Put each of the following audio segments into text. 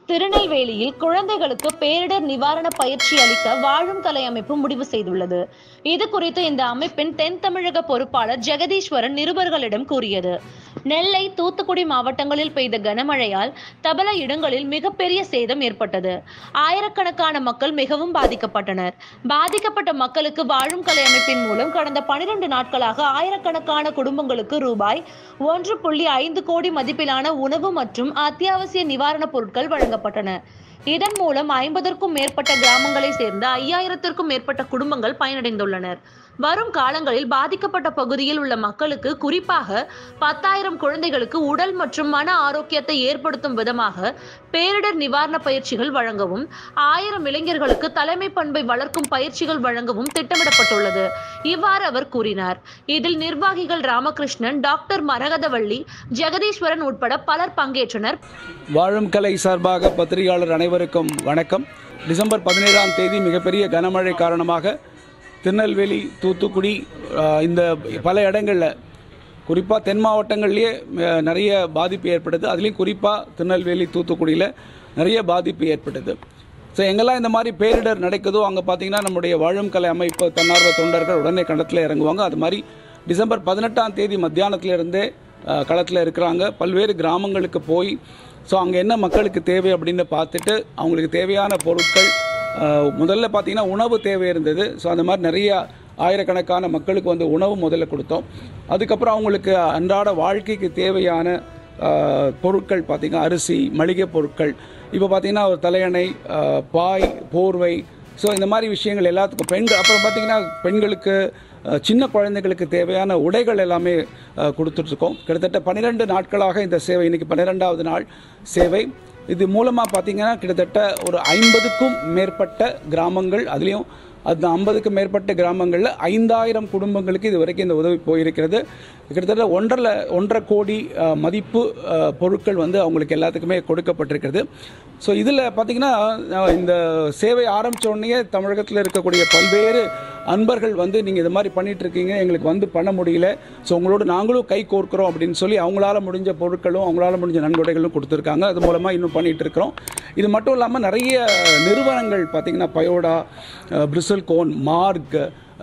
திருநெல்வேலியில் குழந்தைகளுக்கு பேரிடர் நிவாரண பயிற்சி அளிக்க வாழும் கலை அமைப்பு முடிவு செய்துள்ளது இது குறித்து இந்த அமைப்பின் தென் தமிழக பொறுப்பாளர் ஜெகதீஸ்வரன் நிருபர்களிடம் கூறியது நெல்லை தூத்துக்குடி மாவட்டங்களில் பெய்த கனமழையால் தபல இடங்களில் மிகப்பெரிய சேதம் ஏற்பட்டது ஆயிரக்கணக்கான மக்கள் மிகவும் பாதிக்கப்பட்டனர் பாதிக்கப்பட்ட மக்களுக்கு வாழும் கலை அமைப்பின் மூலம் கடந்த பனிரெண்டு நாட்களாக ஆயிரக்கணக்கான குடும்பங்களுக்கு ரூபாய் ஒன்று புள்ளி ஐந்து கோடி மதிப்பிலான உணவு மற்றும் அத்தியாவசிய நிவாரணப் பொருட்கள் வழங்கப்பட்டன இதன் மூலம் ஐம்பதற்கும் மேற்பட்ட கிராமங்களை சேர்ந்த ஐயாயிரத்திற்கும் மேற்பட்ட குடும்பங்கள் பயனடைந்துள்ளனர் வரும் காலங்களில் பாதிக்கப்பட்ட பகுதியில் உள்ள மக்களுக்கு குறிப்பாக பத்தாயிரம் குழந்தைகளுக்கு உடல் மற்றும் மன ஆரோக்கியத்தை ஏற்படுத்தும் விதமாக பேரிடர் நிவாரண பயிற்சிகள் வழங்கவும் ஆயிரம் இளைஞர்களுக்கு தலைமை பண்பை வளர்க்கும் பயிற்சிகள் வழங்கவும் திட்டமிடப்பட்டுள்ளது இவ்வாறு அவர் கூறினார் இதில் நிர்வாகிகள் ராமகிருஷ்ணன் டாக்டர் மரகதவள்ளி ஜெகதீஸ்வரன் உட்பட பலர் பங்கேற்றனர் வாழும் கலை சார்பாக பத்திரிகையாளர் அனைவருக்கும் வணக்கம் டிசம்பர் பதினேழாம் தேதி மிகப்பெரிய கனமழை காரணமாக திருநெல்வேலி தூத்துக்குடி ஆஹ், இந்த பல இடங்களில் குறிப்பாக தென் மாவட்டங்கள்லேயே அஹ், நிறைய பாதிப்பு ஏற்பட்டது அதுலேயும் குறிப்பாக திருநெல்வேலி தூத்துக்குடியில் நிறைய பாதிப்பு ஏற்பட்டது ஸோ எங்கெல்லாம் இந்த மாதிரி பேரிடர் நடக்குதோ அங்கே பார்த்தீங்கன்னா நம்முடைய வாழும் கலை அமைப்பு தன்னார்வ தொண்டர்கள் உடனே களத்தில் இறங்குவாங்க அது மாதிரி டிசம்பர் பதினெட்டாம் தேதி மத்தியானத்திலிருந்தே களத்தில் இருக்கிறாங்க பல்வேறு கிராமங்களுக்கு போய் ஸோ அங்கே என்ன மக்களுக்கு தேவை அப்படின்னு பார்த்துட்டு அவங்களுக்கு தேவையான பொருட்கள் அஹ், முதல்ல பார்த்தீங்கன்னா உணவு தேவை இருந்தது ஸோ அந்த மாதிரி நிறைய ஆயிரக்கணக்கான மக்களுக்கு வந்து உணவு முதல்ல கொடுத்தோம் அதுக்கப்புறம் அவங்களுக்கு அன்றாட வாழ்க்கைக்கு தேவையான அஹ், பொருட்கள் பார்த்திங்கன்னா அரிசி மளிகை பொருட்கள் இப்போ பார்த்தீங்கன்னா ஒரு தலையணை அஹ், பாய் போர்வை ஸோ இந்த மாதிரி விஷயங்கள் எல்லாத்துக்கும் பெண்கள் அப்புறம் பார்த்தீங்கன்னா பெண்களுக்கு அஹ், சின்ன குழந்தைகளுக்கு தேவையான உடைகள் எல்லாமே அஹ், கொடுத்துட்ருக்கோம் கிட்டத்தட்ட பன்னிரெண்டு நாட்களாக இந்த சேவை இன்னைக்கு பன்னிரெண்டாவது நாள் சேவை இது மூலமாக பார்த்தீங்கன்னா கிட்டத்தட்ட ஒரு ஐம்பதுக்கும் மேற்பட்ட கிராமங்கள் அதுலேயும் அது ஐம்பதுக்கும் மேற்பட்ட கிராமங்களில் ஐந்தாயிரம் குடும்பங்களுக்கு இது வரைக்கும் இந்த உதவி போயிருக்கிறது கிட்டத்தட்ட ஒன்றரை ஒன்றரை கோடி அஹ், மதிப்பு அஹ், பொருட்கள் வந்து அவங்களுக்கு எல்லாத்துக்குமே கொடுக்கப்பட்டிருக்கிறது ஸோ இதில் பார்த்தீங்கன்னா அஹ், இந்த சேவை ஆரம்பித்த உடனே தமிழகத்தில் இருக்கக்கூடிய பல்வேறு அன்பர்கள் வந்து நீங்கள் இது மாதிரி பண்ணிட்டு இருக்கீங்க எங்களுக்கு வந்து பண்ண முடியல ஸோ உங்களோட நாங்களும் கை கோர்க்கிறோம் அப்படின்னு சொல்லி அவங்களால முடிஞ்ச பொருட்களும் அவங்களால முடிஞ்ச நன்கொடைகளும் கொடுத்துருக்காங்க அது மூலமாக இன்னும் பண்ணிட்டு இருக்கிறோம் இது மட்டும் இல்லாமல் நிறைய நிறுவனங்கள் பார்த்தீங்கன்னா பயோடா அஹ், பிரிசல் கோன் மார்க்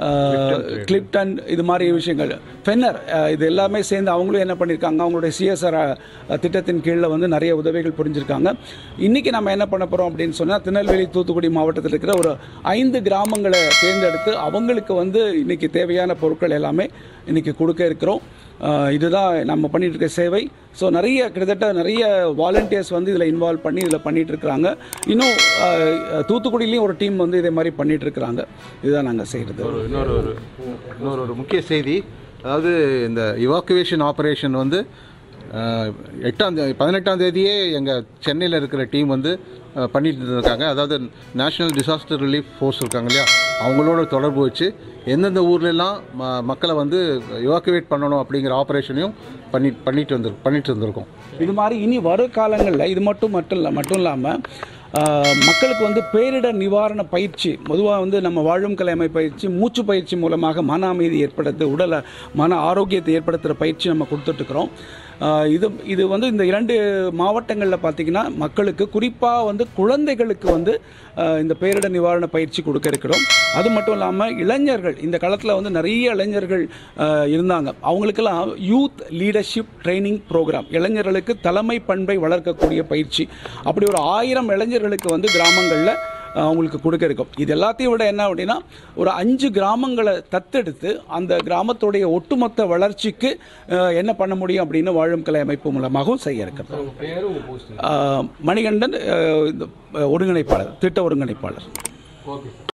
கிளிப்டன் இது மாதிரி விஷயங்கள் ஃபென்னர் அஹ், இது எல்லாமே சேர்ந்து அவங்களும் என்ன பண்ணியிருக்காங்க அவங்களுடைய சிஎஸ்ஆர் திட்டத்தின் கீழில் வந்து நிறைய உதவிகள் புரிஞ்சிருக்காங்க இன்றைக்கி நம்ம என்ன பண்ண போகிறோம் அப்படின்னு சொன்னால் திருநெல்வேலி தூத்துக்குடி மாவட்டத்தில் இருக்கிற ஒரு ஐந்து கிராமங்களை தேர்ந்தெடுத்து அவங்களுக்கு வந்து இன்றைக்கி தேவையான பொருட்கள் எல்லாமே இன்றைக்கி கொடுக்க இருக்கிறோம் அஹ், இதுதான் நம்ம பண்ணிட்டு இருக்க சேவை ஸோ நிறைய கிட்டத்தட்ட நிறைய வாலண்டியர்ஸ் வந்து இதில் இன்வால்வ் பண்ணி இதில் பண்ணிட்டு இருக்கிறாங்க இன்னும் அஹ், தூத்துக்குடியிலையும் ஒரு டீம் வந்து இதே மாதிரி பண்ணிட்டு இருக்கிறாங்க இதுதான் நாங்கள் செய்கிறது ஒரு இன்னொரு ஒரு இன்னொரு ஒரு முக்கிய செய்தி அதாவது இந்த இவாக்குவேஷன் ஆப்ரேஷன் வந்து அஹ், எட்டாம் தே பதினெட்டாம் தேதியே எங்கள் சென்னையில் இருக்கிற டீம் வந்து அஹ், பண்ணிட்டு இருக்காங்க அதாவது நேஷ்னல் டிசாஸ்டர் ரிலீஃப் ஃபோர்ஸ் இருக்காங்க இல்லையா அவங்களோட தொடர்பு வச்சு எந்தெந்த ஊர்லெல்லாம் ம மக்களை வந்து இவாக்குவேட் பண்ணணும் அப்படிங்கிற ஆப்ரேஷனையும் பண்ணி பண்ணிட்டு வந்து பண்ணிட்டு இருந்திருக்கோம் இது மாதிரி இனி வரும் காலங்களில் இது மட்டும் மட்டும் இல்லை மட்டும் இல்லாமல் மக்களுக்கு வந்து பேரிடர் நிவாரண பயிற்சி பொதுவாக வந்து நம்ம வாழும் கலை அமைப்பு பயிற்சி மூச்சு பயிற்சி மூலமாக மன அமைதி ஏற்படுத்து உடலை மன ஆரோக்கியத்தை ஏற்படுத்துகிற பயிற்சி நம்ம கொடுத்துட்ருக்குறோம் இது இது வந்து இந்த இரண்டு மாவட்டங்களில் பார்த்திங்கன்னா மக்களுக்கு குறிப்பாக வந்து குழந்தைகளுக்கு வந்து ஆஹ், இந்த பேரிடர் நிவாரண பயிற்சி கொடுக்க இருக்கிறோம் அது மட்டும் இல்லாமல் இளைஞர்கள் இந்த காலத்தில் வந்து நிறைய இளைஞர்கள் ஆஹ், இருந்தாங்க அவங்களுக்கெல்லாம் யூத் லீடர்ஷிப் ட்ரைனிங் ப்ரோக்ராம் இளைஞர்களுக்கு தலைமை பண்பை வளர்க்கக்கூடிய பயிற்சி அப்படி ஒரு ஆயிரம் இளைஞர்களுக்கு வந்து கிராமங்களில் அஹ், அவங்களுக்கு கொடுக்க இருக்கும் இது எல்லாத்தையும் விட என்ன அப்படின்னா ஒரு அஞ்சு கிராமங்களை தத்தெடுத்து அந்த கிராமத்துடைய ஒட்டுமொத்த வளர்ச்சிக்கு அஹ், என்ன பண்ண முடியும் அப்படின்னு வாழும் கலை அமைப்பு மூலமாகவும் செய்ய இருக்கிறது அஹ், மணிகண்டன் அஹ், இந்த, அஹ், ஒருங்கிணைப்பாளர் திட்ட ஒருங்கிணைப்பாளர்